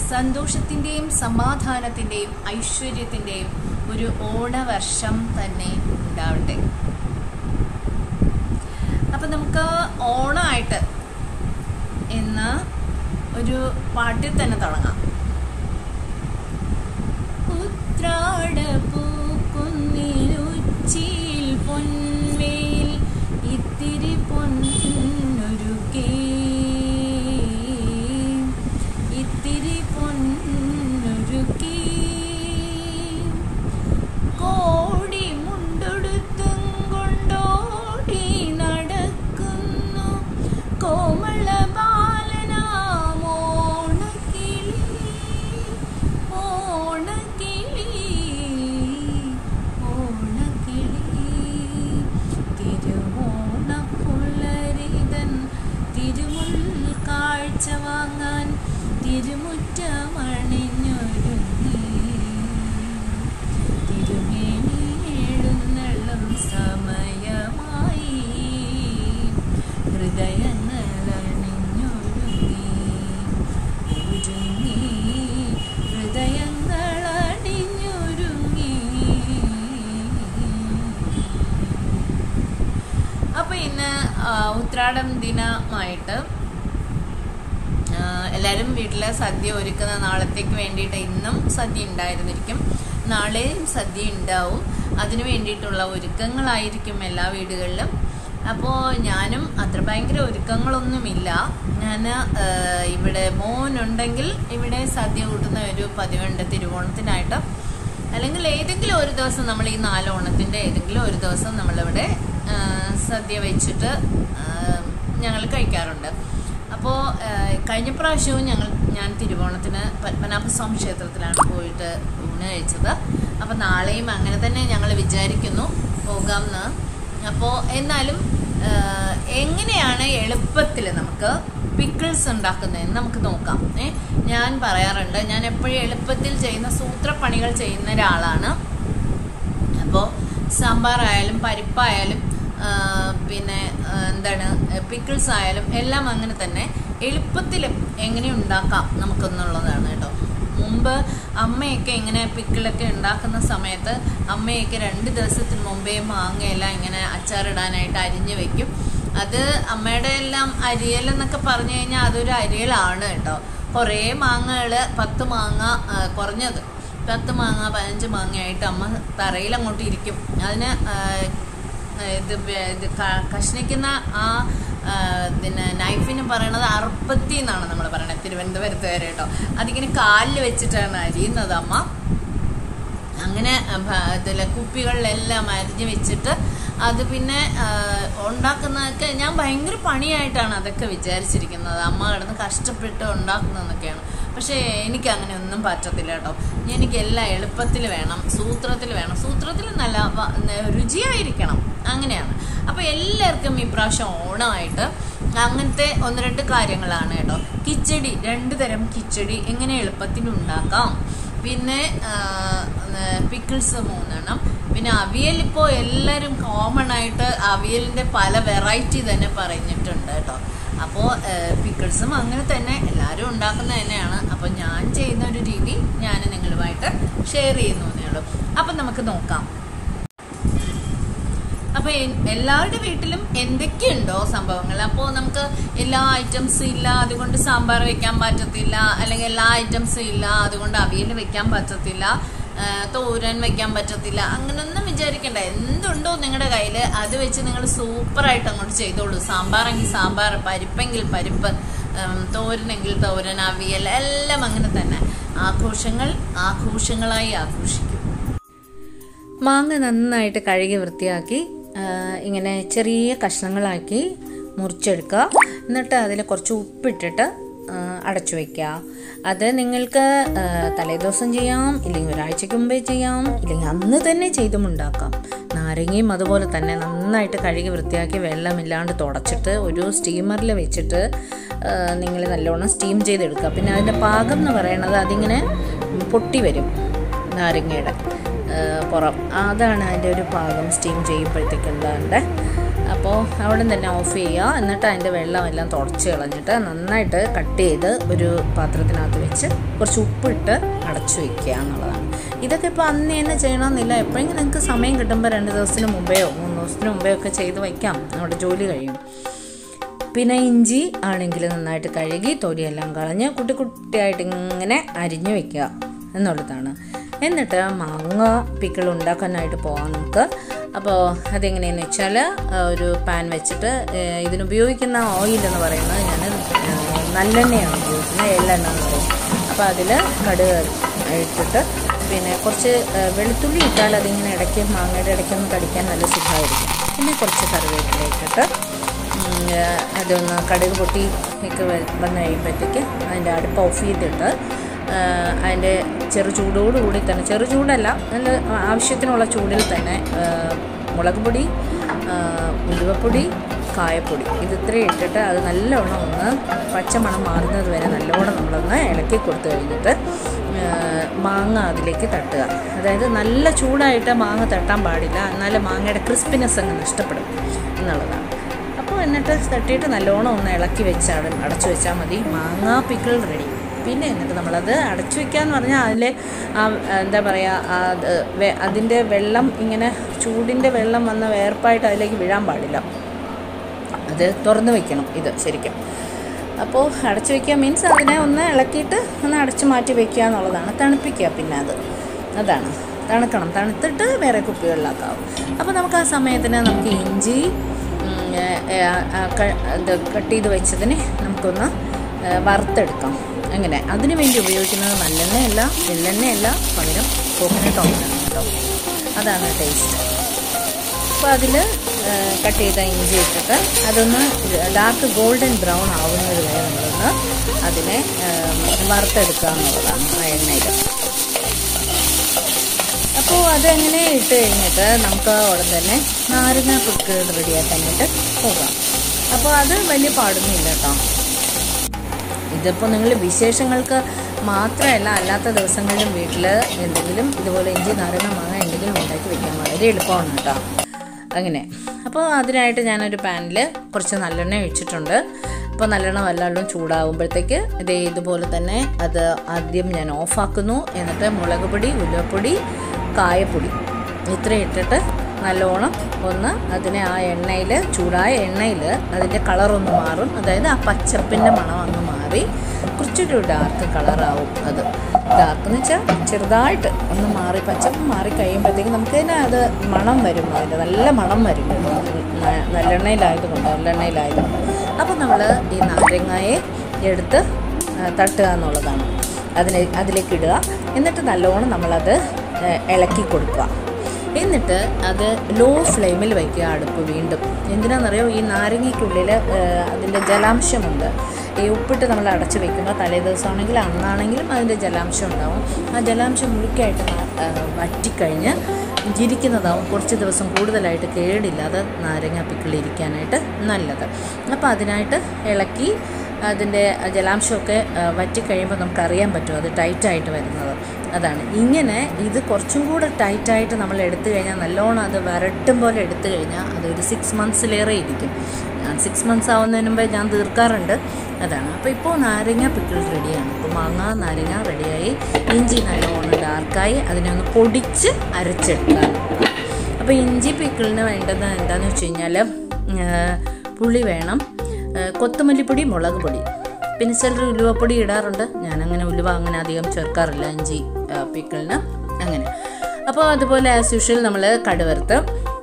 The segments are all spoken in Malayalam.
സന്തോഷത്തിൻ്റെയും സമാധാനത്തിൻ്റെയും ഐശ്വര്യത്തിൻ്റെയും ഒരു ഓണവർഷം തന്നെ ഉണ്ടാവട്ടെ അപ്പം നമുക്ക് ഓണമായിട്ട് ഇന്ന് ഒരു പാട്ടിൽ തന്നെ തുടങ്ങാം ഉത്രാട പൂക്കുന്നിരുച്ചിയിൽ പൊൻവേൽ ഇത്തിരി പൊന്നൊരുക്കേ ഇത്തിരി പൊന്നൊരുക്കേ കോടി മുണ്ടൊടുത്തും കൊണ്ടോടി നടക്കുന്നു കോമള ബാലനാമോണക്കിളി ഓണക്കിളി ഓണക്കിളി തിരുവോണപ്പുള്ളരിതൻ തിരുമുൽ കാഴ്ച വാങ്ങാൻ തിരുമുറ്റമണിഞ്ഞൊരുങ്ങി തിരുമേനി എഴുന്നള്ളും സമയമായി ഹൃദയങ്ങൾ അണിഞ്ഞൊരുങ്ങി ഒരുങ്ങി ഹൃദയങ്ങൾ അണിഞ്ഞൊരുങ്ങി അപ്പൊ ഇന്ന് ആ, ഉത്രാടം ദിനമായിട്ട് ആ, എല്ലാവരും വീട്ടിലെ സദ്യ ഒരുക്കുന്ന നാളത്തേക്ക് വേണ്ടിയിട്ട് ഇന്നും സദ്യ ഉണ്ടായിരുന്നിരിക്കും നാളെയും സദ്യ ഉണ്ടാവും അതിനു വേണ്ടിയിട്ടുള്ള ഒരുക്കങ്ങളായിരിക്കും എല്ലാ വീടുകളിലും അപ്പോൾ ഞാനും അത്ര ഭയങ്കര ഒരുക്കങ്ങളൊന്നുമില്ല ഞാൻ ഇവിടെ മോനുണ്ടെങ്കിൽ ഇവിടെ സദ്യ കൂട്ടുന്ന ഒരു പതിവുണ്ട് തിരുവോണത്തിനായിട്ട് അല്ലെങ്കിൽ ഏതെങ്കിലും ഒരു ദിവസം നമ്മൾ ഈ നാല് ഓണത്തിൻ്റെ ഏതെങ്കിലും ഒരു ദിവസം നമ്മളിവിടെ ആ, സദ്യ വെച്ചിട്ട് ഞങ്ങൾ കഴിക്കാറുണ്ട് അപ്പോൾ കഴിഞ്ഞ പ്രാവശ്യവും ഞങ്ങൾ ഞാൻ തിരുവോണത്തിന് പത്മനാഭസ്വാമി ക്ഷേത്രത്തിലാണ് പോയിട്ട് ഊണ് കഴിച്ചത് അപ്പോൾ നാളെയും അങ്ങനെ തന്നെ ഞങ്ങൾ വിചാരിക്കുന്നു പോകാമെന്ന് അപ്പോൾ എന്നാലും ആ, എങ്ങനെയാണ് എളുപ്പത്തിൽ നമുക്ക് പിക്കിൾസ് ഉണ്ടാക്കുന്നതെന്ന് നമുക്ക് നോക്കാം ഏ ഞാൻ പറയാറുണ്ട് ഞാൻ എപ്പോഴും എളുപ്പത്തിൽ ചെയ്യുന്ന സൂത്രപ്പണികൾ ചെയ്യുന്ന ഒരാളാണ് അപ്പോൾ സാമ്പാറായാലും പരിപ്പായാലും ആ, പിന്നെ ആ, എന്താണ് പിക്കിൾസ് ആയാലും എല്ലാം അങ്ങനെ തന്നെ എളുപ്പത്തിൽ എങ്ങനെ ഉണ്ടാക്കാം നമുക്കെന്നുള്ളതാണ് കേട്ടോ മുമ്പ് അമ്മയൊക്കെ ഇങ്ങനെ പിക്കിളൊക്കെ ഉണ്ടാക്കുന്ന സമയത്ത് അമ്മയൊക്കെ രണ്ട് ദിവസത്തിന് മുമ്പേ മാങ്ങയെല്ലാം ഇങ്ങനെ അച്ചാറിടാനായിട്ട് അരിഞ്ഞു വെക്കും അത് അമ്മയുടെ എല്ലാം അരിയൽ എന്നൊക്കെ പറഞ്ഞു കഴിഞ്ഞാൽ അതൊരു അരിയലാണ് കേട്ടോ കുറേ മാങ്ങകൾ പത്ത് മാങ്ങ ആ, കുറഞ്ഞത് പത്ത് മാങ്ങ പതിനഞ്ച് മാങ്ങയായിട്ട് അമ്മ തറയിൽ അങ്ങോട്ട് ഇരിക്കും അതിന് ആ, ഇത് വേ- ഇത് ക- കഷ്ണിക്കുന്ന ആ ആ, പിന്നെ നൈഫിന് പറയണത് അറുപ്പത്തി എന്നാണ് നമ്മൾ പറയണത് തിരുവനന്തപുരത്ത് വരെ കേട്ടോ അതിങ്ങനെ കാലിൽ വെച്ചിട്ടാണ് അരിയുന്നത് അമ്മ അങ്ങനെ ഇതിൽ കുപ്പികളിലെല്ലാം അരിഞ്ഞ് വെച്ചിട്ട് അത് പിന്നെ ആ, ഉണ്ടാക്കുന്നതൊക്കെ ഞാൻ ഭയങ്കര പണിയായിട്ടാണ് അതൊക്കെ വിചാരിച്ചിരിക്കുന്നത് അമ്മ കിടന്ന് കഷ്ടപ്പെട്ട് ഉണ്ടാക്കുന്നതെന്നൊക്കെയാണ് പക്ഷേ എനിക്ക് അങ്ങനെ ഒന്നും പറ്റത്തില്ല കേട്ടോ എനിക്ക് എല്ലാം എളുപ്പത്തിൽ വേണം സൂത്രത്തിൽ വേണം സൂത്രത്തിൽ നല്ല വ- രുചിയായിരിക്കണം അങ്ങനെയാണ് അപ്പോൾ എല്ലാവർക്കും ഈ പ്രാവശ്യം ഓണമായിട്ട് അങ്ങനത്തെ ഒന്ന് രണ്ട് കാര്യങ്ങളാണ് കേട്ടോ കിച്ചടി രണ്ട് തരം കിച്ചടി എങ്ങനെ എളുപ്പത്തിൽ ഉണ്ടാക്കാം പിന്നെ പിക്കിൾസ് മൂന്നെണ്ണം പിന്നെ അവിയൽ ഇപ്പോൾ എല്ലാവരും കോമൺ ആയിട്ട് അവിയലിൻ്റെ പല വെറൈറ്റി തന്നെ പറഞ്ഞിട്ടുണ്ട് കേട്ടോ അപ്പോൾ പിക്കിൾസും അങ്ങനെ തന്നെ എല്ലാവരും ഉണ്ടാക്കുന്നത് തന്നെയാണ് അപ്പോൾ ഞാൻ ചെയ്യുന്ന ഒരു രീതി ഞാൻ നിങ്ങളുമായിട്ട് ഷെയർ ചെയ്യുന്നു എന്നേ ഉള്ളൂ അപ്പം നമുക്ക് നോക്കാം അപ്പൊ എ- എല്ലാവരുടെ വീട്ടിലും എന്തൊക്കെയുണ്ടോ സംഭവങ്ങൾ അപ്പോൾ നമുക്ക് എല്ലാ ഐറ്റംസും ഇല്ല അതുകൊണ്ട് സാമ്പാർ വെക്കാൻ പറ്റത്തില്ല അല്ലെങ്കിൽ എല്ലാ ഐറ്റംസും ഇല്ല അതുകൊണ്ട് അവിയൽ വെക്കാൻ പറ്റത്തില്ല ആ, തോരൻ വെക്കാൻ പറ്റത്തില്ല അങ്ങനൊന്നും വിചാരിക്കണ്ട എന്തുണ്ടോ നിങ്ങളുടെ കയ്യിൽ അത് വെച്ച് നിങ്ങൾ സൂപ്പറായിട്ട് അങ്ങോട്ട് ചെയ്തോളൂ സാമ്പാറെങ്കിൽ സാമ്പാർ പരിപ്പെങ്കിൽ പരിപ്പ് ഉം, തോരനെങ്കിൽ തോരൻ അവിയൽ എല്ലാം അങ്ങനെ തന്നെ ആഘോഷങ്ങൾ ആഘോഷങ്ങളായി ആഘോഷിക്കും മാങ്ങ നന്നായിട്ട് കഴുകി വൃത്തിയാക്കി ആ, ഇങ്ങനെ ചെറിയ കഷ്ണങ്ങളാക്കി മുറിച്ചെടുക്കുക എന്നിട്ട് അതിൽ കുറച്ച് ഉപ്പിട്ടിട്ട് ആ, അടച്ചു വയ്ക്കുക അത് നിങ്ങൾക്ക് ആ, തലേദിവസം ചെയ്യാം ഇല്ലെങ്കിൽ ഒരാഴ്ചയ്ക്ക് മുമ്പേ ചെയ്യാം ഇല്ലെങ്കിൽ അന്ന് തന്നെ ചെയ്തും ഉണ്ടാക്കാം നാരങ്ങയും അതുപോലെ തന്നെ നന്നായിട്ട് കഴുകി വൃത്തിയാക്കി വെള്ളമില്ലാണ്ട് തുടച്ചിട്ട് ഒരു സ്റ്റീമറിൽ വെച്ചിട്ട് നിങ്ങൾ നല്ലോണം സ്റ്റീം ചെയ്തെടുക്കുക പിന്നെ അതിൻ്റെ പാകം എന്ന് പറയുന്നത് അതിങ്ങനെ പൊട്ടി വരും നാരങ്ങയുടെ ആ, പുറം അതാണ് അതിൻ്റെ ഒരു പാകം സ്റ്റീം ചെയ്യുമ്പോഴത്തേക്ക് ഉണ്ടാകേണ്ടത് അപ്പോൾ അവിടെ തന്നെ ഓഫ് ചെയ്യുക എന്നിട്ട് അതിൻ്റെ വെള്ളം എല്ലാം തുടച്ച് കളഞ്ഞിട്ട് നന്നായിട്ട് കട്ട് ചെയ്ത് ഒരു പാത്രത്തിനകത്ത് വെച്ച് കുറച്ച് ഉപ്പിട്ട് അടച്ചു വെക്കുക എന്നുള്ളതാണ് ഇതൊക്കെ ഇപ്പോൾ അന്ന് തന്നെ ചെയ്യണമെന്നില്ല എപ്പോഴെങ്കിലും നിങ്ങൾക്ക് സമയം കിട്ടുമ്പോൾ രണ്ട് ദിവസത്തിന് മുമ്പെയോ മൂന്ന് ദിവസത്തിന് മുമ്പേ ഒക്കെ ചെയ്ത് വയ്ക്കാം നമ്മുടെ ജോലി കഴിയും പിന്നെ ഇഞ്ചി ആണെങ്കിൽ നന്നായിട്ട് കഴുകി തൊലിയെല്ലാം കളഞ്ഞ് കുട്ടി കുട്ടിയായിട്ട് ഇങ്ങനെ അരിഞ്ഞു വെക്കുക എന്നുള്ളതാണ് എന്നിട്ട് മാങ്ങ പിക്കിൾ ഉണ്ടാക്കാനായിട്ട് പോകാം നമുക്ക് അപ്പോൾ അതെങ്ങനെയെന്ന് വെച്ചാൽ ഒരു പാൻ വെച്ചിട്ട് ഏഹ്, ഇതിനുപയോഗിക്കുന്ന ഓയിൽ എന്ന് പറയുന്നത് ഞാൻ ഏഹ്, നല്ലെണ്ണയാണ് ഉപയോഗിക്കുന്നത് എള്ളെണ്ണ എന്ന് പറയും അപ്പോൾ അതിൽ കടുക് ഇട്ടിട്ട് പിന്നെ കുറച്ച് ഏഹ്, വെളുത്തുള്ളി ഇട്ടാൽ അതിങ്ങനെ ഇടയ്ക്ക് മാങ്ങയുടെ ഇടയ്ക്കൊന്ന് കടിക്കാൻ നല്ല സുഖമായിരിക്കും പിന്നെ കുറച്ച് കറിവേപ്പില ഇട്ടിട്ട് ഉം, ഏഹ്, അതൊന്ന് കടുക് പൊട്ടി ഒക്കെ വ- വന്ന് കഴിയുമ്പോഴത്തേക്ക് അതിൻ്റെ അടുപ്പ് ഓഫ് ചെയ്തിട്ട് ഏഹ്, അതിൻ്റെ ചെറു ചൂടോട് കൂടി തന്നെ ചെറു ചൂടല്ല നല്ല ആവശ്യത്തിനുള്ള ചൂടിൽ തന്നെ ഏഹ്, മുളക് പൊടി ഏഹ്, ഉലുവപ്പൊടി കായപ്പൊടി ഇത് ഇത്രയും ഇട്ടിട്ട് അത് നല്ലവണ്ണം ഒന്ന് പച്ചമണം മാറുന്നത് വരെ നല്ലവണ്ണം നമ്മളൊന്ന് ഇളക്കി കൊടുത്തു കഴിഞ്ഞിട്ട് ഏഹ്, മാങ്ങ അതിലേക്ക് തട്ടുക അതായത് നല്ല ചൂടായിട്ട് മാങ്ങ തട്ടാൻ പാടില്ല എന്നാലും മാങ്ങയുടെ ക്രിസ്പിനെസ് അങ്ങ് നഷ്ടപ്പെടും എന്നുള്ളതാണ് അപ്പോൾ എന്നിട്ട് തട്ടിയിട്ട് നല്ലോണം ഒന്ന് ഇളക്കി വെച്ച് അവിടെ അടച്ചു വെച്ചാൽ മതി മാങ്ങാ പിക്കിൾ റെഡി പിന്നെ എന്നിട്ട് നമ്മളത് അടച്ചു വെക്കാന്ന് പറഞ്ഞാൽ അതിലെ ആ എന്താ പറയുക അത് വെ- അതിൻ്റെ വെള്ളം ഇങ്ങനെ ചൂടിൻ്റെ വെള്ളം വന്ന വേർപ്പായിട്ട് അതിലേക്ക് വീഴാൻ പാടില്ല അത് തുറന്ന് വെക്കണം ഇത് ശരിക്കും അപ്പോൾ അടച്ചു വെക്കുക മീൻസ് അതിനെ ഒന്ന് ഇളക്കിയിട്ട് ഒന്ന് അടച്ചു മാറ്റി വെക്കുക എന്നുള്ളതാണ് തണുപ്പിക്കുക പിന്നെ അത് അതാണ് തണുക്കണം തണുത്തിട്ട് വേറെ കുപ്പികളിലാക്കാവും അപ്പോൾ നമുക്ക് ആ സമയത്തിന് നമുക്ക് ഇഞ്ചി ഉം, ഏ, ഏ, ആ, ക- ഇത് കട്ട് ചെയ്ത് വെച്ചതിന് നമുക്കൊന്ന് ഏ, വറുത്തെടുക്കാം അങ്ങനെ അതിന് വേണ്ടി ഉപയോഗിക്കുന്നത് നല്ലെണ്ണയല്ല എള്ളെണ്ണയല്ല പകരം കോക്കനട്ട് ഓയിലാണ് കേട്ടോ അതാണ് ടേസ്റ്റ് അപ്പോൾ അതിൽ കട്ട് ചെയ്ത ഇഞ്ചി ഇട്ടിട്ട് അതൊന്ന് ഡാർക്ക് ഗോൾഡൻ ബ്രൗൺ ആവുന്നത് വരെ നമ്മളൊന്ന് അതിനെ ഏം, വറുത്തെടുക്കുക എന്നുള്ളതാണ് ആ എണ്ണയിൽ അപ്പോൾ അതെങ്ങനെ ഇട്ട് കഴിഞ്ഞിട്ട് നമുക്ക് ഉടൻ തന്നെ നാരങ്ങ കുക്ക് റെഡിയാക്കാനായിട്ട് പോകാം അപ്പോൾ അത് വലിയ പാടൊന്നുമില്ല കേട്ടോ ഇതിപ്പോൾ നിങ്ങൾ വിശേഷങ്ങൾക്ക് മാത്രമല്ല അല്ലാത്ത ദിവസങ്ങളിലും വീട്ടിൽ എന്തെങ്കിലും ഇതുപോലെ ഇഞ്ചി നാരങ്ങ മാങ്ങ എന്തെങ്കിലും ഉണ്ടാക്കി വെക്കാൻ വളരെ എളുപ്പമാണ് കേട്ടോ അങ്ങനെ അപ്പോൾ അതിനായിട്ട് ഞാനൊരു പാനിൽ കുറച്ച് നല്ലെണ്ണ ഒഴിച്ചിട്ടുണ്ട് അപ്പോൾ നല്ലെണ്ണ വല്ലതും ചൂടാകുമ്പോഴത്തേക്ക് ഇതേ ഇതുപോലെ തന്നെ അത് ആദ്യം ഞാൻ ഓഫാക്കുന്നു എന്നിട്ട് മുളക് പൊടി ഉലുവപ്പൊടി കായപ്പൊടി ഇത്രയും ഇട്ടിട്ട് നല്ലോണം ഒന്ന് അതിനെ ആ എണ്ണയിൽ ചൂടായ എണ്ണയിൽ അതിൻ്റെ കളറൊന്ന് മാറും അതായത് ആ പച്ചപ്പിൻ്റെ മണം അങ്ങ് മാറി കുറച്ചൊരു ഡാർക്ക് കളറാവും അത് ഡാർക്ക് എന്ന് വെച്ചാൽ ചെറുതായിട്ട് ഒന്ന് മാറി പച്ചപ്പ് മാറി കഴിയുമ്പോഴത്തേക്ക് നമുക്ക് തന്നെ അത് മണം വരും അതിൻ്റെ നല്ല മണം വരും ന- നല്ലെണ്ണയിലായതുകൊണ്ട് നല്ലെണ്ണയിലായതുകൊണ്ട് അപ്പോൾ നമ്മൾ ഈ നാരങ്ങയെ എടുത്ത് ആ, തട്ടുക എന്നുള്ളതാണ് അതിനെ അതിലേക്ക് ഇടുക എന്നിട്ട് നല്ലോണം നമ്മളത് ഏ, ഇളക്കി കൊടുക്കുക എന്നിട്ട് അത് ലോ ഫ്ലെയിമിൽ വയ്ക്കുക അടുപ്പ് വീണ്ടും എന്തിനാണെന്നറിയോ ഈ നാരങ്ങയ്ക്കുള്ളിൽ അതിൻ്റെ ജലാംശമുണ്ട് ഈ ഉപ്പിട്ട് നമ്മൾ അടച്ച് വെക്കുമ്പോൾ തലേ ദിവസമാണെങ്കിൽ അന്നാണെങ്കിലും അതിൻ്റെ ജലാംശം ഉണ്ടാവും ആ ജലാംശം മുഴുക്കായിട്ട് നാ- ആ, വറ്റിക്കഴിഞ്ഞ് ഇരിക്കുന്നതാവും കുറച്ച് ദിവസം കൂടുതലായിട്ട് കേടില്ലാതെ നാരങ്ങ പിക്കിളിരിക്കാനായിട്ട് നല്ലത് അപ്പോൾ അതിനായിട്ട് ഇളക്കി അതിൻ്റെ ജലാംശമൊക്കെ ആ, വറ്റിക്കഴിയുമ്പോൾ നമുക്കറിയാൻ പറ്റും അത് ടൈറ്റായിട്ട് വരുന്നത് അതാണ് ഇങ്ങനെ ഇത് കുറച്ചും കൂടെ ടൈറ്റായിട്ട് നമ്മൾ എടുത്തു കഴിഞ്ഞാൽ നല്ലോണം അത് വരട്ടും പോലെ എടുത്തു കഴിഞ്ഞാൽ അതൊരു സിക്സ് മന്ത്സിലേറെ ഇരിക്കും ഞാൻ സിക്സ് മന്ത്സ് ആവുന്നതിന് മുമ്പേ ഞാൻ തീർക്കാറുണ്ട് അതാണ് അപ്പോൾ ഇപ്പോൾ നാരങ്ങ പിക്കിൾ റെഡിയാണ് ഇപ്പോൾ മാങ്ങ നാരങ്ങ റെഡിയായി ഇഞ്ചി നല്ലോണം ഡാർക്കായി അതിനെ ഒന്ന് പൊടിച്ച് അരച്ചെടുക്കാൻ അപ്പോൾ ഇഞ്ചി പിക്കിളിന് വേണ്ടത് എന്താണെന്ന് വെച്ച് കഴിഞ്ഞാൽ പുളി വേണം ആ, കൊത്തമല്ലിപ്പൊടി മുളക് പൊടി പിന്നെ ചിലർ ഉലുവപ്പൊടി ഇടാറുണ്ട് ഞാനങ്ങനെ ഉലുവ അങ്ങനെ അധികം ചേർക്കാറില്ല ഇഞ്ചി ആ, പിക്കിളിന് അങ്ങനെ അപ്പോൾ അതുപോലെ ആസ് യൂഷ്വൽ നമ്മൾ കടുവറുത്ത്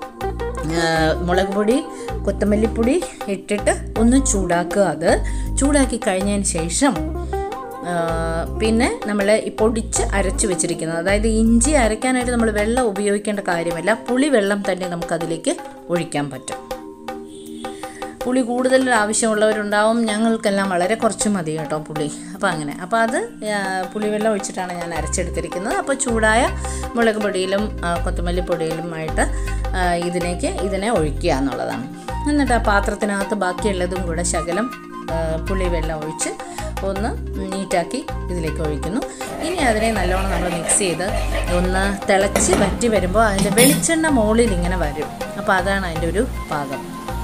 ആ, മുളക് പൊടി കൊത്തമല്ലിപ്പൊടി ഇട്ടിട്ട് ഒന്ന് ചൂടാക്കുക അത് ചൂടാക്കി കഴിഞ്ഞതിന് ശേഷം ആ, പിന്നെ നമ്മൾ ഈ പൊടിച്ച് അരച്ച് വെച്ചിരിക്കുന്നത് അതായത് ഇഞ്ചി അരയ്ക്കാനായിട്ട് നമ്മൾ വെള്ളം ഉപയോഗിക്കേണ്ട കാര്യമില്ല പുളി വെള്ളം തന്നെ നമുക്കതിലേക്ക് ഒഴിക്കാൻ പറ്റും പുളി കൂടുതൽ ആവശ്യമുള്ളവരുണ്ടാവും ഞങ്ങൾക്കെല്ലാം വളരെ കുറച്ച് മതി കേട്ടോ പുളി അപ്പോൾ അങ്ങനെ അപ്പോൾ അത് ആ, പുളിവെള്ളം ഒഴിച്ചിട്ടാണ് ഞാൻ അരച്ചെടുത്തിരിക്കുന്നത് അപ്പോൾ ചൂടായ മുളക് പൊടിയിലും ആ, കൊത്തമല്ലി പൊടിയിലുമായിട്ട് ആ, ഇതിലേക്ക് ഇതിനെ ഒഴിക്കുക എന്നുള്ളതാണ് എന്നിട്ട് ആ പാത്രത്തിനകത്ത് ബാക്കിയുള്ളതും കൂടെ ശകലം ആ, പുളിവെള്ളം ഒഴിച്ച് ഒന്ന് നീറ്റാക്കി ഇതിലേക്ക് ഒഴിക്കുന്നു ഇനി അതിനെ നല്ലോണം നമ്മൾ മിക്സ് ചെയ്ത് ഒന്ന് തിളച്ച് വറ്റി വരുമ്പോൾ അതിൻ്റെ വെളിച്ചെണ്ണ മുകളിൽ ഇങ്ങനെ വരും അപ്പോൾ അതാണ് അതിൻ്റെ ഒരു പാകം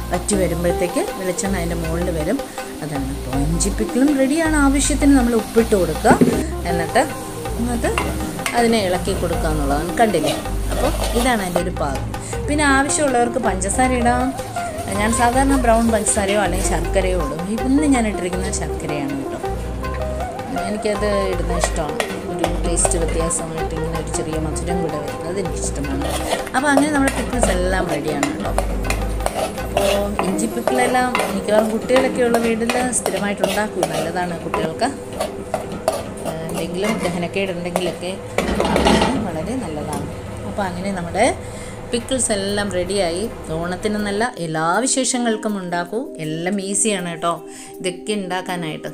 വറ്റി വരുമ്പോഴത്തേക്ക് വെളിച്ചെണ്ണ അതിൻ്റെ മുകളിൽ വരും അതാണ് അപ്പോൾ ഇഞ്ചി പിക്കിളും റെഡിയാണ് ആവശ്യത്തിന് നമ്മൾ ഉപ്പിട്ട് കൊടുക്കുക എന്നിട്ട് എന്നിട്ട് അതിനെ ഇളക്കി കൊടുക്കുക എന്നുള്ളതാണ് കണ്ടില്ലേ അപ്പോൾ ഇതാണ് അതിൻ്റെ ഒരു പാകം പിന്നെ ആവശ്യമുള്ളവർക്ക് പഞ്ചസാര ഇടാം ഞാൻ സാധാരണ ബ്രൗൺ പഞ്ചസാരയോ അല്ലെങ്കിൽ ശർക്കരയോ ഇടും ഇന്ന് ഞാൻ ഇട്ടിരിക്കുന്നത് ശർക്കരയാണ് കേട്ടോ എനിക്കത് ഇടുന്ന ഇഷ്ടമാണ് ഒരു ടേസ്റ്റ് വ്യത്യാസമായിട്ട് ഇങ്ങനെ ഒരു ചെറിയ മധുരം കൂടെ വരുന്നത് എനിക്കിഷ്ടമാണ് അപ്പോൾ അങ്ങനെ നമ്മുടെ പിക്കിൾസ് എല്ലാം റെഡിയാണ് കേട്ടോ അപ്പോൾ ഇഞ്ചി പിക്കിളെല്ലാം മിക്കവാറും കുട്ടികളൊക്കെ ഉള്ള വീട്ടിൽ സ്ഥിരമായിട്ട് ഉണ്ടാക്കും നല്ലതാണ് കുട്ടികൾക്ക് ഏഹ് എന്തെങ്കിലും ദഹനക്കേടുണ്ടെങ്കിലൊക്കെ ആക്കുന്നതിന് വളരെ നല്ലതാണ് അപ്പോൾ അങ്ങനെ നമ്മുടെ പിക്കിൾസ് എല്ലാം റെഡിയായി ഓണത്തിനെന്നല്ല എല്ലാ വിശേഷങ്ങൾക്കും ഉണ്ടാക്കൂ എല്ലാം ഈസിയാണ് കേട്ടോ ഇതൊക്കെ ഉണ്ടാക്കാനായിട്ട്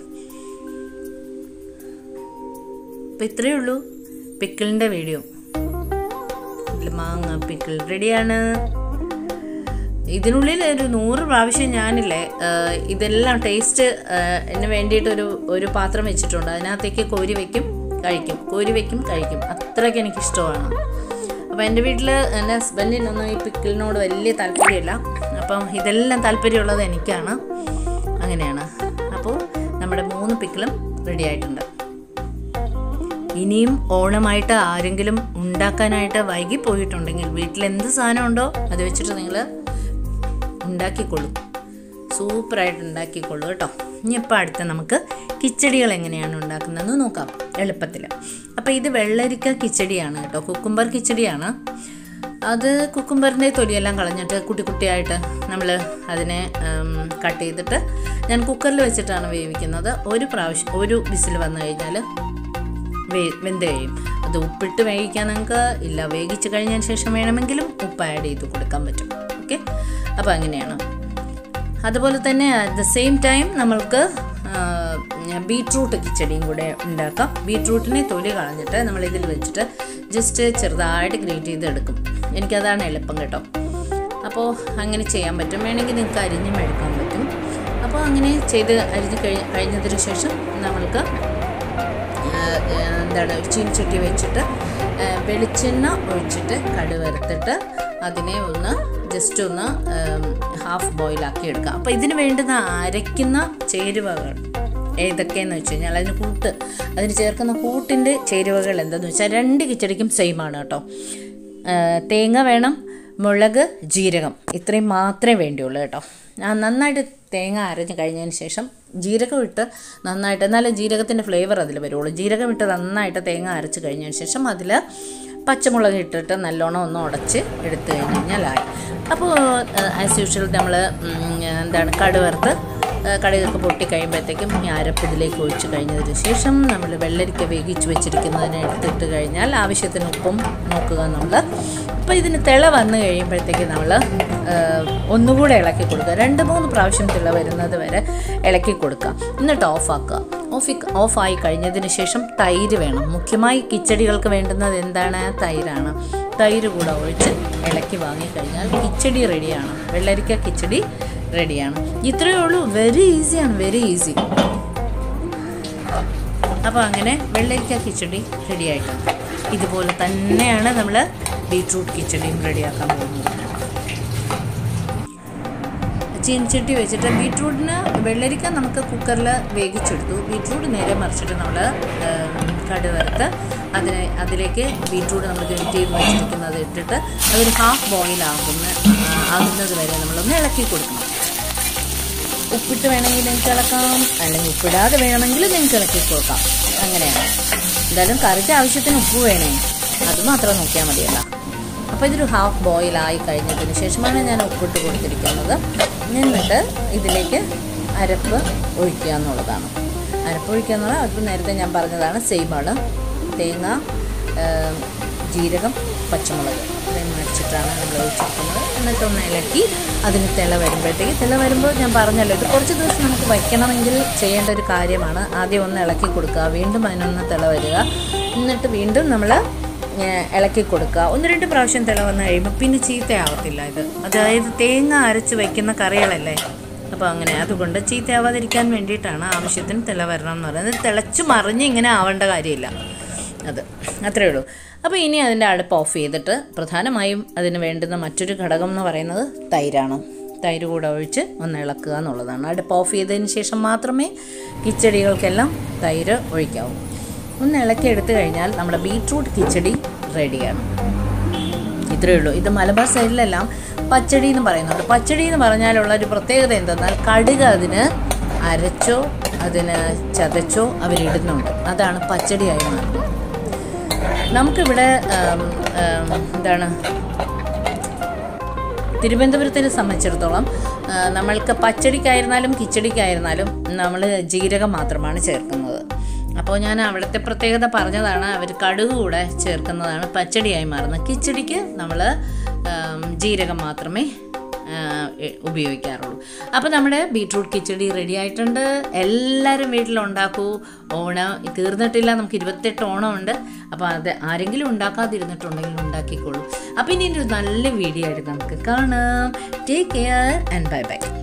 അപ്പോൾ ഇത്രയേ ഉള്ളൂ പിക്കിളിൻ്റെ വീഡിയോ ഇതിൽ മാങ്ങ പിക്കിൾ റെഡിയാണ് ഇതിനുള്ളിൽ ഒരു നൂറ് പ്രാവശ്യം ഞാനില്ലേ ആ, ഇതെല്ലാം ടേസ്റ്റ് അതിന് വേണ്ടിയിട്ട് ഒരു ഒരു പാത്രം വെച്ചിട്ടുണ്ട് അതിനകത്തേക്ക് കോരി വയ്ക്കും കഴിക്കും കോരി വയ്ക്കും കഴിക്കും അത്രയ്ക്ക് എനിക്കിഷ്ടമാണ് അപ്പോൾ എൻ്റെ വീട്ടിൽ എൻ്റെ ഹസ്ബൻഡിനൊന്നും ഈ പിക്കിളിനോട് വലിയ താല്പര്യമില്ല അപ്പം ഇതെല്ലാം താല്പര്യമുള്ളത് എനിക്കാണ് അങ്ങനെയാണ് അപ്പോൾ നമ്മുടെ മൂന്ന് പിക്കിളും റെഡി ആയിട്ടുണ്ട് ഇനിയും ഓണമായിട്ട് ആരെങ്കിലും ഉണ്ടാക്കാനായിട്ട് വൈകി പോയിട്ടുണ്ടെങ്കിൽ വീട്ടിൽ എന്ത് സാധനം ഉണ്ടോ അത് വെച്ചിട്ട് നിങ്ങൾ ഉണ്ടാക്കിക്കൊള്ളൂ സൂപ്പറായിട്ട് ഉണ്ടാക്കിക്കൊള്ളൂ കേട്ടോ ഇനിയിപ്പോൾ അടുത്ത നമുക്ക് കിച്ചടികൾ എങ്ങനെയാണ് ഉണ്ടാക്കുന്നതെന്ന് നോക്കാം എളുപ്പത്തിൽ അപ്പോൾ ഇത് വെള്ളരിക്ക കിച്ചടിയാണ് കേട്ടോ കുക്കുംബർ കിച്ചടിയാണ് അത് കുക്കുംബറിൻ്റെ തൊലിയെല്ലാം കളഞ്ഞിട്ട് കുട്ടി കുട്ടിയായിട്ട് നമ്മൾ അതിനെ കട്ട് ചെയ്തിട്ട് ഞാൻ കുക്കറിൽ വെച്ചിട്ടാണ് വേവിക്കുന്നത് ഒരു പ്രാവശ്യം ഒരു വിസിൽ വന്നു കഴിഞ്ഞാൽ വേ വെന്ത് കഴിയും അത് ഉപ്പിട്ട് വേവിക്കാൻ നിങ്ങൾക്ക് ഇല്ല വേവിച്ച് കഴിഞ്ഞതിന് ശേഷം വേണമെങ്കിലും ഉപ്പ് ആഡ് ചെയ്ത് കൊടുക്കാൻ പറ്റും ഓക്കെ അപ്പോൾ അങ്ങനെയാണ് അതുപോലെ തന്നെ അറ്റ് ദ സെയിം ടൈം നമ്മൾക്ക് ബീട്രൂട്ട് കിച്ചടിയും കൂടെ ഉണ്ടാക്കാം ബീട്രൂട്ടിനെ തൊലി കളഞ്ഞിട്ട് നമ്മൾ ഇതിൽ വെച്ചിട്ട് ജസ്റ്റ് ചെറുതായിട്ട് ഗ്രേറ്റ് ചെയ്ത് എടുക്കും എനിക്കതാണ് എളുപ്പം കേട്ടോ അപ്പോൾ അങ്ങനെ ചെയ്യാൻ പറ്റും വേണമെങ്കിൽ നിങ്ങൾക്ക് അരിഞ്ഞും എടുക്കാൻ പറ്റും അപ്പോൾ അങ്ങനെ ചെയ്ത് അരിഞ്ഞ് കഴി കഴിഞ്ഞതിന് ശേഷം നമ്മൾക്ക് ആഹ് എന്താണ് ഒരു ചീനിച്ചട്ടി വെച്ചിട്ട് ആഹ് വെളിച്ചെണ്ണ ഒഴിച്ചിട്ട് കടു വറുത്തിട്ട് അതിനെ ഒന്ന് ജസ്റ്റ് ഒന്ന് ഹാഫ് ബോയിലാക്കി എടുക്കുക അപ്പോൾ ഇതിന് വേണ്ടുന്ന അരയ്ക്കുന്ന ചേരുവകൾ ഏതൊക്കെയെന്ന് വെച്ച് കഴിഞ്ഞാൽ അതിന് കൂട്ട് അതിന് ചേർക്കുന്ന കൂട്ടിൻ്റെ ചേരുവകൾ എന്താണെന്ന് വെച്ചാൽ രണ്ട് കിച്ചടിക്കും സെയിം ആണ് കേട്ടോ ആഹ് തേങ്ങ വേണം മുളക് ജീരകം ഇത്രയും മാത്രമേ വേണ്ടിയുള്ളൂ കേട്ടോ ഞാൻ നന്നായിട്ട് തേങ്ങ അരഞ്ഞ് കഴിഞ്ഞതിന് ശേഷം ജീരകം ഇട്ട് നന്നായിട്ട് എന്നാലേ ജീരകത്തിൻ്റെ ഫ്ലേവർ അതിൽ വരുള്ളൂ ജീരകം ഇട്ട് നന്നായിട്ട് തേങ്ങ അരച്ച് കഴിഞ്ഞതിന് ശേഷം അതിൽ പച്ചമുളക് ഇട്ടിട്ട് നല്ലോണം ഒന്ന് ഉടച്ച് എടുത്തു കഴിഞ്ഞ് കഴിഞ്ഞാലായി അപ്പോൾ ആസ് യൂഷ്വൽ നമ്മൾ എന്താണ് കടുവറുത്ത് കടുകൊക്കെ പൊട്ടി കഴിയുമ്പോഴത്തേക്കും ഈ അരപ്പ് ഇതിലേക്ക് ഒഴിച്ച് കഴിഞ്ഞതിന് ശേഷം നമ്മൾ വെള്ളരിക്ക വേവിച്ച് വെച്ചിരിക്കുന്നതിനെ എടുത്തിട്ട് കഴിഞ്ഞാൽ ആവശ്യത്തിന് ഉപ്പും നോക്കുക നമ്മൾ അപ്പോൾ ഇതിന് തിള വന്ന് കഴിയുമ്പോഴത്തേക്ക് നമ്മൾ ഒന്നുകൂടെ ഇളക്കി കൊടുക്കുക രണ്ട് മൂന്ന് പ്രാവശ്യം തിള വരുന്നത് വരെ ഇളക്കി കൊടുക്കുക എന്നിട്ട് ഓഫാക്കുക ഓഫി ഓഫായി കഴിഞ്ഞതിന് ശേഷം തൈര് വേണം മുഖ്യമായി കിച്ചടികൾക്ക് വേണ്ടുന്നത് എന്താണ് തൈരാണ് തൈര് കൂടെ ഒഴിച്ച് ഇളക്കി വാങ്ങിക്കഴിഞ്ഞാൽ കിച്ചടി റെഡിയാണ് വെള്ളരിക്ക കിച്ചടി റെഡിയാണ് ഇത്രയേ ഉള്ളൂ വെരി ഈസിയാണ് വെരി ഈസി അപ്പോൾ അങ്ങനെ വെള്ളരിക്ക കിച്ചടി റെഡി ആയിട്ടുണ്ട് ഇതുപോലെ തന്നെയാണ് നമ്മൾ ബീട്രൂട്ട് കിച്ചടിയും റെഡിയാക്കാൻ പോകുന്നത് ചീനിച്ചട്ടി വെച്ചിട്ട് ബീട്രൂട്ടിന് വെള്ളരിക്ക നമുക്ക് കുക്കറിൽ വേവിച്ചെടുത്തു ബീട്രൂട്ട് നേരെ മറിച്ചിട്ട് നമ്മൾ കടു വറുത്ത് അതിനെ അതിലേക്ക് ബീട്രൂട്ട് നമ്മൾ ഗ്രേറ്റ് ചെയ്ത് വെച്ചിരിക്കുന്നത് ഇട്ടിട്ട് അതൊരു ഹാഫ് ബോയിൽ ആകുന്ന ആകുന്നത് വരെ നമ്മളൊന്ന് ഇളക്കി കൊടുക്കണം ഉപ്പിട്ട് വേണമെങ്കിൽ നിങ്ങൾക്ക് ഇളക്കാം അല്ലെങ്കിൽ ഉപ്പിടാതെ വേണമെങ്കിൽ നിങ്ങൾക്ക് ഇളക്കി കൊടുക്കാം അങ്ങനെയാണ് എന്തായാലും കറിക്ക് ആവശ്യത്തിന് ഉപ്പ് വേണേ അത് മാത്രം നോക്കിയാൽ മതിയല്ല അപ്പോൾ ഇതൊരു ഹാഫ് ബോയിൽ ആയി കഴിഞ്ഞതിന് ശേഷമാണ് ഞാൻ ഉപ്പിട്ട് കൊടുത്തിരിക്കുന്നത് എന്നിട്ട് ഇതിലേക്ക് അരപ്പ് ഒഴിക്കുക എന്നുള്ളതാണ് അരപ്പ് ഒഴിക്കുക എന്നുള്ളത് അതിപ്പോൾ നേരത്തെ ഞാൻ പറഞ്ഞതാണ് സെയിമാണ് തേങ്ങ ഏം, ജീരകം പച്ചമുളക് ഇത്രയും വെച്ചിട്ടാണ് നമ്മൾ ഒഴിച്ചിരിക്കുന്നത് എന്നിട്ടൊന്ന് ഇളക്കി അതിന് തിള വരുമ്പോഴത്തേക്ക് തിള വരുമ്പോൾ ഞാൻ പറഞ്ഞല്ലോ ഇത് കുറച്ച് ദിവസം നമുക്ക് വയ്ക്കണമെങ്കിൽ ചെയ്യേണ്ട ഒരു കാര്യമാണ് ആദ്യം ഒന്ന് ഇളക്കി കൊടുക്കുക വീണ്ടും അതിനൊന്ന് തിള വരിക എന്നിട്ട് വീണ്ടും നമ്മൾ ഇളക്കി കൊടുക്കുക ഒന്ന് രണ്ട് പ്രാവശ്യം തിള വന്നു കഴിയുമ്പോൾ പിന്നെ ചീത്തയാവത്തില്ല ഇത് അതായത് തേങ്ങ അരച്ച് വയ്ക്കുന്ന കറികളല്ലേ അപ്പോൾ അങ്ങനെ അതുകൊണ്ട് ചീത്തയാവാതിരിക്കാൻ വേണ്ടിയിട്ടാണ് ആവശ്യത്തിന് തിള വരണം എന്ന് പറയുന്നത് തിളച്ച് മറിഞ്ഞ് ഇങ്ങനെ ആവേണ്ട കാര്യമില്ല അത് അത്രയേ ഉള്ളൂ അപ്പോൾ ഇനി അതിൻ്റെ അടുപ്പ് ഓഫ് ചെയ്തിട്ട് പ്രധാനമായും അതിന് വേണ്ടുന്ന മറ്റൊരു ഘടകം എന്ന് പറയുന്നത് തൈരാണ് തൈര് കൂടെ ഒഴിച്ച് ഒന്ന് ഇളക്കുക എന്നുള്ളതാണ് അടുപ്പ് ഓഫ് ചെയ്തതിന് ശേഷം മാത്രമേ കിച്ചടികൾക്കെല്ലാം തൈര് ഒഴിക്കാവൂ ഒന്ന് ഇളക്കി എടുത്തു കഴിഞ്ഞാൽ നമ്മുടെ ബീട്രൂട്ട് കിച്ചടി റെഡിയാണ് ഇത്രയേ ഉള്ളൂ ഇത് മലബാർ സൈഡിലെല്ലാം പച്ചടി എന്ന് പറയുന്നുണ്ട് പച്ചടി എന്ന് പറഞ്ഞാലുള്ള ഒരു പ്രത്യേകത എന്തെന്നാൽ കടുക് അതിന് അരച്ചോ അതിന് ചതച്ചോ അവരിടുന്നുണ്ട് അതാണ് പച്ചടിയായി മാറുന്നത് നമുക്കിവിടെ ആം, ആം, എന്താണ് തിരുവനന്തപുരത്തിനെ സംബന്ധിച്ചിടത്തോളം ആ, നമ്മൾക്ക് പച്ചടിക്കായിരുന്നാലും കിച്ചടിക്കായിരുന്നാലും നമ്മൾ ജീരകം മാത്രമാണ് ചേർക്കുന്നത് അപ്പോൾ ഞാൻ അവിടുത്തെ പ്രത്യേകത പറഞ്ഞതാണ് അവർ കടുക് കൂടെ ചേർക്കുന്നതാണ് പച്ചടിയായി മാറുന്നത് കിച്ചടിക്ക് നമ്മൾ ജീരകം മാത്രമേ ആ, എ- ഉപയോഗിക്കാറുള്ളൂ അപ്പോൾ നമ്മുടെ ബീട്രൂട്ട് കിച്ചടി റെഡി ആയിട്ടുണ്ട് എല്ലാവരും വീട്ടിലുണ്ടാക്കൂ ഓണം തീർന്നിട്ടില്ല നമുക്ക് ഇരുപത്തെട്ട് ഓണമുണ്ട് അപ്പോൾ അത് ആരെങ്കിലും ഉണ്ടാക്കാതിരുന്നിട്ടുണ്ടെങ്കിൽ ഉണ്ടാക്കിക്കോളൂ അപ്പോൾ ഇനി ഒരു നല്ല വീഡിയോ ആയിട്ട് നമുക്ക് കാണാം take care and bye by